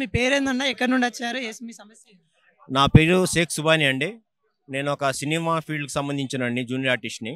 పేరేందన్నా ఎక్కడి నుండి వచ్చారు ఏస్ మీ సమస్య ఏంది? నా పేరు షేక్ సుబాని అండి నేను ఒక సినిమా ఫీల్డ్కి సంబంధించిన జూనియర్ ఆర్టిస్ట్ని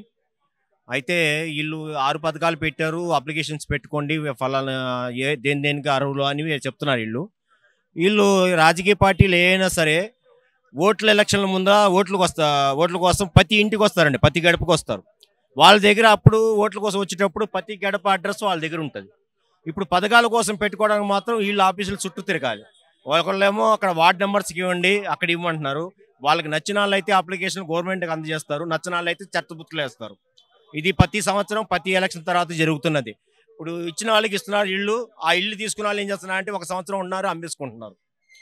అయితే వీళ్ళు ఆరు పథకాలు పెట్టారు అప్లికేషన్స్ పెట్టుకోండి ఫలానా ఏ దేని దేనికి అర్హులు అని చెప్తున్నారు వీళ్ళు వీళ్ళు రాజకీయ పార్టీలు ఏమైనా సరే ఓట్ల ఎలక్షన్ల ముందర ఓట్లకు వస్తా ఓట్ల కోసం ప్రతి ఇంటికి వస్తారండి ప్రతి గడపకు వస్తారు వాళ్ళ దగ్గర అప్పుడు ఓట్ల కోసం వచ్చేటప్పుడు ప్రతి గడప అడ్రస్ వాళ్ళ దగ్గర ఉంటుంది ఇప్పుడు పథకాల కోసం పెట్టుకోవడానికి మాత్రం వీళ్ళు ఆఫీసులు చుట్టూ తిరగాలి ఒకళ్ళేమో అక్కడ వార్డ్ నెంబర్స్కి ఇవ్వండి అక్కడ ఇవ్వమంటున్నారు వాళ్ళకి నచ్చిన వాళ్ళు అయితే అప్లికేషన్ గవర్నమెంట్కి అందజేస్తారు నచ్చిన వాళ్ళు అయితే చెత్తబుత్తులు వేస్తారు ఇది ప్రతి సంవత్సరం ప్రతి ఎలక్షన్ తర్వాత జరుగుతున్నది ఇప్పుడు ఇచ్చిన వాళ్ళకి ఇస్తున్నారు ఇల్లు ఆ ఇల్లు తీసుకున్న వాళ్ళు ఏం చేస్తున్నారు అంటే ఒక సంవత్సరం ఉన్నారు అమ్మేసుకుంటున్నారు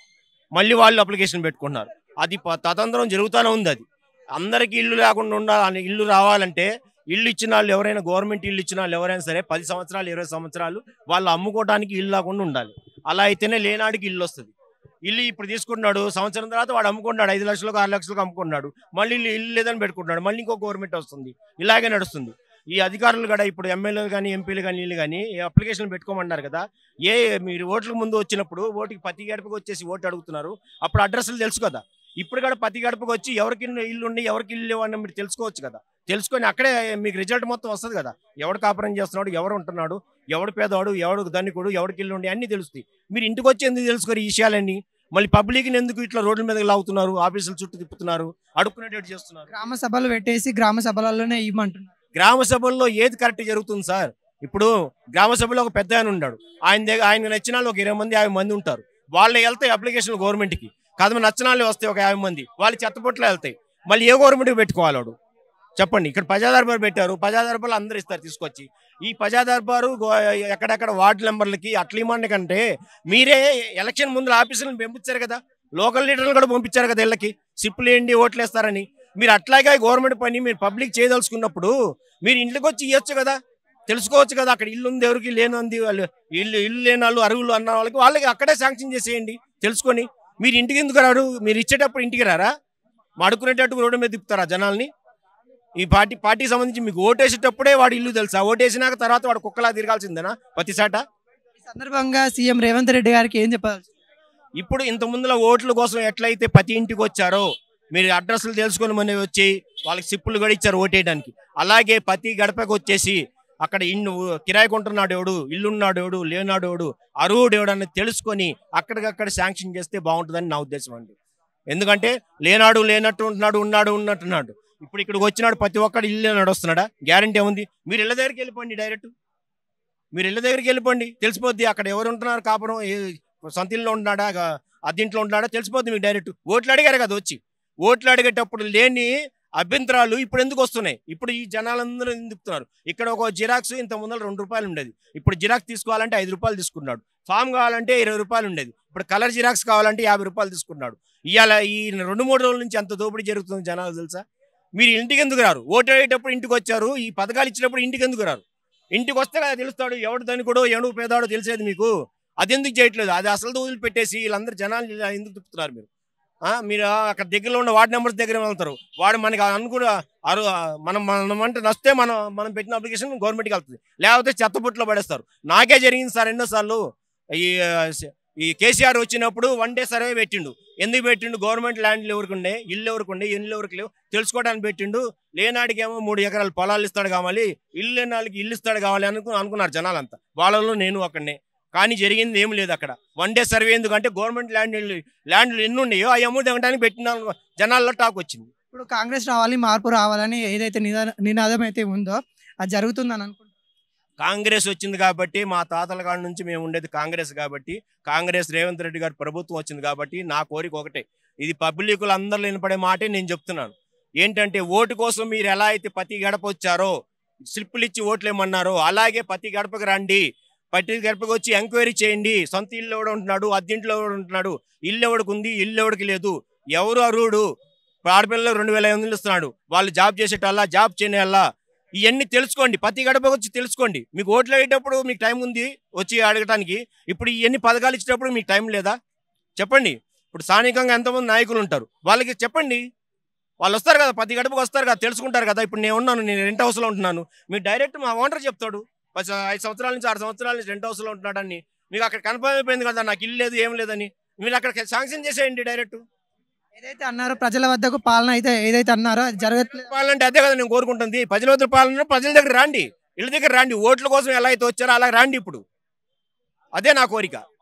మళ్ళీ వాళ్ళు అప్లికేషన్ పెట్టుకుంటున్నారు అది ప- తతంత్రం జరుగుతూనే ఉంది అది అందరికీ ఇల్లు లేకుండా ఉండాలి ఇల్లు రావాలంటే ఇల్లు ఇచ్చిన వాళ్ళు ఎవరైనా గవర్నమెంట్ ఇల్లు ఇచ్చిన వాళ్ళు ఎవరైనా సరే పది సంవత్సరాలు ఇరవై సంవత్సరాలు వాళ్ళు అమ్ముకోవడానికి ఇల్లు లేకుండా ఉండాలి అలా అయితేనే లేనాడికి ఇల్లు వస్తుంది ఇల్లు ఇప్పుడు తీసుకుంటున్నాడు సంవత్సరం తర్వాత వాడు అమ్ముకుంటాడు ఐదు లక్షలకు ఆరు లక్షలకు అమ్ముకున్నాడు మళ్ళీ ఇల్లు ఇల్లు లేదని పెట్టుకుంటున్నాడు మళ్ళీ ఇంకో గవర్నమెంట్ వస్తుంది ఇలాగే నడుస్తుంది ఈ అధికారులు కూడా ఇప్పుడు ఎమ్మెల్యేలు కానీ ఎంపీలు కానీ వీళ్ళు కానీ అప్లికేషన్ పెట్టుకోమన్నారు కదా ఏ మీరు ఓట్ల ముందు వచ్చినప్పుడు ఓటుకి ప్రతి గడపకు వచ్చేసి ఓటు అడుగుతున్నారు అప్పుడు అడ్రస్లు తెలుసు కదా ఇప్పుడు కూడా ప్రతి గడపకు వచ్చి ఎవరికి ఇల్లు ఉండి ఎవరికి ఇల్లు లేవని మీరు తెలుసుకోవచ్చు కదా తెలుసుకొని అక్కడే మీకు రిజల్ట్ మొత్తం వస్తుంది కదా ఎవడు కాపురం చేస్తున్నాడు ఎవరు ఉంటున్నాడు ఎవడు పేదవాడు ఎవడు ధనికుడు ఎవడికి ఇల్లు ఉండి అన్నీ తెలుస్తాయి మీరు ఇంటికి వచ్చి ఎందుకు తెలుసుకోరు ఈ విషయాలన్నీ మళ్ళీ పబ్లిక్ని ఎందుకు ఇట్లా రోడ్ల మీద లాగుతున్నారు ఆఫీసుల చుట్టూ తిప్పుతున్నారు అడుక్కునేటట్టు చేస్తున్నారు గ్రామ సభలు పెట్టేసి గ్రామ సభలలోనే ఇవ్వమంటున్నారు గ్రామ సభల్లో ఏది కరెక్ట్ జరుగుతుంది సార్ ఇప్పుడు గ్రామ సభలో ఒక పెద్ద ఆయన ఉన్నాడు ఆయన దగ్గర ఆయన నచ్చిన వాళ్ళు ఒక ఇరవై మంది యాభై మంది ఉంటారు వాళ్ళు వెళ్తాయి అప్లికేషన్ గవర్నమెంట్కి కదమ నచ్చిన వాళ్ళు వస్తాయి ఒక యాభై మంది వాళ్ళు చెత్తపొట్లు వెళ్తాయి మళ్ళీ ఏ గవర్నమెంట్కి పెట్టుకోవాలి వాడు చెప్పండి ఇక్కడ ప్రజా దర్బార్ పెట్టారు ప్రజా దర్బార్లు అందరు ఇస్తారు తీసుకొచ్చి ఈ ప్రజా దర్బారు గో- ఎక్కడెక్కడ వార్డు నెంబర్లకి అట్లా ఇవ్వండి కంటే మీరే ఎలక్షన్ ముందు ఆఫీసులను పంపించారు కదా లోకల్ లీడర్లు కూడా పంపించారు కదా ఇళ్ళకి సిప్పులు ఏంటి ఓట్లు వేస్తారని మీరు అట్లాగే గవర్నమెంట్ పని మీరు పబ్లిక్ చేయదలుచుకున్నప్పుడు మీరు ఇంట్లోకి వచ్చి ఇవ్వచ్చు కదా తెలుసుకోవచ్చు కదా అక్కడ ఇల్లు ఉంది ఎవరికి లేనుంది వాళ్ళు ఇల్లు ఇల్లు లేని వాళ్ళు అరుగులు అన్న వాళ్ళకి వాళ్ళకి అక్కడే శాంక్షన్ చేసేయండి తెలుసుకొని మీరు ఇంటికి ఎందుకు రారు మీరు ఇచ్చేటప్పుడు ఇంటికి రారా మడుకునేటట్టు రోడ్డు మీద తిప్పుతారా జనాల్ని ఈ పార్టీ పార్టీకి సంబంధించి మీకు ఓటేసేటప్పుడే వాడు ఇల్లు తెలుసా ఓటేసినాక తర్వాత వాడు కుక్కలా తిరగాల్సిందేనా ప్రతిసాట ఈ సందర్భంగా సీఎం రేవంత్ రెడ్డి గారికి ఏం చెప్పాలి ఇప్పుడు ఇంత ముందులో ఓట్ల కోసం ఎట్లయితే ప్రతి ఇంటికి వచ్చారో మీరు అడ్రస్లు తెలుసుకొని మన వచ్చి వాళ్ళకి సిప్పులు కూడా ఇచ్చారు ఓటేయడానికి అలాగే ప్రతి గడపకు వచ్చేసి అక్కడ ఇల్లు కిరాయి కొంటున్నాడు ఎవడు ఇల్లున్నాడు ఎవడు లేనాడు ఎవడు అరువుడు ఎవడు అని తెలుసుకొని అక్కడికక్కడ శాంక్షన్ చేస్తే బాగుంటుందని నా ఉద్దేశం అండి ఎందుకంటే లేనాడు లేనట్టు ఉంటున్నాడు ఉన్నాడు ఉన్నట్టున్నాడు ఇప్పుడు ఇక్కడికి వచ్చినాడు ప్రతి ఒక్కడు ఇల్లు నడుస్తున్నాడా గ్యారంటీ ఏముంది మీరు ఇళ్ళ దగ్గరికి వెళ్ళిపోండి డైరెక్ట్ మీరు ఇళ్ళ దగ్గరికి వెళ్ళిపోండి తెలిసిపోద్ది అక్కడ ఎవరు ఉంటున్నారు కాపురం ఏ- సొంత ఇల్లు ఉంటున్నాడా గా- అద్దెంట్లో ఉంటున్నాడా తెలిసిపోద్ది మీకు డైరెక్ట్ ఓట్లు అడిగారు కదా వచ్చి ఓట్లు అడిగేటప్పుడు లేని అభ్యంతరాలు ఇప్పుడు ఎందుకు వస్తున్నాయి ఇప్పుడు ఈ జనాలందరూ ఎందుకుతున్నారు ఇక్కడ ఒక జిరాక్స్ ఇంత ముందర రెండు రూపాయలు ఉండేది ఇప్పుడు జిరాక్స్ తీసుకోవాలంటే ఐదు రూపాయలు తీసుకున్నాడు ఫామ్ కావాలంటే ఇరవై రూపాయలు ఉండేది ఇప్పుడు కలర్ జిరాక్స్ కావాలంటే యాభై రూపాయలు తీసుకున్నాడు ఇవాళ ఈ రెండు మూడు రోజుల నుంచి ఎంత దోపిడీ జరుగుతుంది జనాలు తెలుసా మీరు ఇంటికి ఎందుకు రారు ఓటు అయ్యేటప్పుడు ఇంటికి వచ్చారు ఈ పథకాలు ఇచ్చినప్పుడు ఇంటికి ఎందుకు రారు ఇంటికి వస్తే కదా తెలుస్తాడు ఎవడు ధనికుడో ఎవడు పేదాడో తెలిసేది మీకు అది ఎందుకు చేయట్లేదు అది అసలు వదిలి పెట్టేసి వీళ్ళందరూ జనాలు ఇలా ఎందుకు తిప్పుతున్నారు మీరు ఆ, మీరు అక్కడ దగ్గరలో ఉన్న వార్డ్ నెంబర్స్ దగ్గర వెళ్తారు వాడు మనకి అనుకున్న అరు మనం మనం అంటే నస్తే మనం మనం పెట్టిన అప్లికేషన్ గవర్నమెంట్కి వెళ్తుంది లేకపోతే చెత్తబుట్లో పడేస్తారు నాకే జరిగింది సార్ ఎన్నోసార్లు ఈ ఆ, ఈ కేసీఆర్ వచ్చినప్పుడు వన్ డే సర్వే పెట్టిండు ఎందుకు పెట్టిండు గవర్నమెంట్ ల్యాండ్లు ఎవరికి ఉండే ఇల్లు ఎవరికి ఉండే ఇల్లు ఎవరికి లేవు తెలుసుకోవడానికి పెట్టిండు లేనాడికేమో మూడు ఎకరాలు పొలాలు ఇస్తాడు కావాలి ఇల్లు లేని వాళ్ళకి ఇల్లు ఇస్తాడు కావాలి అనుకు అనుకున్నారు జనాలంతా వాళ్ళలో నేను అక్కడనే కానీ జరిగింది ఏం లేదు అక్కడ వన్ డే సర్వే ఎందుకంటే గవర్నమెంట్ ల్యాండ్ ల్యాండ్లు ఎన్ని ఉన్నాయో ఆ అమౌంట్ ఇవ్వడానికి పెట్టిన జనాల్లో టాక్ వచ్చింది ఇప్పుడు కాంగ్రెస్ రావాలి మార్పు రావాలని ఏదైతే నిదా- నినాదం అయితే ఉందో అది జరుగుతుందని అనుకుంటున్నాను కాంగ్రెస్ వచ్చింది కాబట్టి మా తాతల కాడ నుంచి మేము ఉండేది కాంగ్రెస్ కాబట్టి కాంగ్రెస్ రేవంత్ రెడ్డి గారి ప్రభుత్వం వచ్చింది కాబట్టి నా కోరిక ఒకటే ఇది పబ్లికులు అందరిలో వినపడే మాటే నేను చెప్తున్నాను ఏంటంటే ఓటు కోసం మీరు ఎలా అయితే ప్రతి గడప వచ్చారో స్లిప్పులు ఇచ్చి ఓట్లు ఏమన్నారో అలాగే ప్రతి గడపకు రండి ప్రతి గడపకు వచ్చి ఎంక్వైరీ చేయండి సొంత ఇల్లు ఎవడు ఉంటున్నాడు అద్దెంట్లో ఎవడు ఉంటున్నాడు ఇల్లు ఎవడికి ఉంది ఇల్లు ఎవడికి లేదు ఎవరు అరువుడు ఇప్పుడు ఆడపిల్లలు రెండు వేల ఐదు వందలు ఇస్తున్నాడు వాళ్ళు జాబ్ చేసేటల్లా జాబ్ చేయనేలా ఇవన్నీ తెలుసుకోండి ప్రతి గడపకు వచ్చి తెలుసుకోండి మీకు ఓట్లు వేయేటప్పుడు మీకు టైం ఉంది వచ్చి అడగటానికి ఇప్పుడు ఇవన్నీ పథకాలు ఇచ్చేటప్పుడు మీకు టైం లేదా చెప్పండి ఇప్పుడు స్థానికంగా ఎంతమంది నాయకులు ఉంటారు వాళ్ళకి చెప్పండి వాళ్ళు వస్తారు కదా ప్రతి గడపకు వస్తారు కదా తెలుసుకుంటారు కదా ఇప్పుడు నేను ఉన్నాను నేను రెంట్ హౌస్లో ఉంటున్నాను మీకు డైరెక్ట్ మా ఓనర్ చెప్తాడు పది స- ఐదు సంవత్సరాల నుంచి ఆరు సంవత్సరాల నుంచి రెంట్ హౌస్లో ఉంటున్నాడని మీకు అక్కడ కన్ఫర్మ్ అయిపోయింది కదా నాకు ఇల్లు లేదు ఏం లేదని మీరు అక్కడ శాంక్షన్ చేసేయండి డైరెక్ట్ ఏదైతే అన్నారో ప్రజల వద్దకు పాలన అయితే ఏదైతే అన్నారో అది జరగట్లేదు పాలన అంటే అదే కదా నేను కోరుకుంటుంది ప్రజల వద్ద పాలన ప్రజల దగ్గర రాండి ఇళ్ళ దగ్గర రాండి ఓట్ల కోసం ఎలా అయితే వచ్చారో అలా రాండి ఇప్పుడు అదే నా కోరిక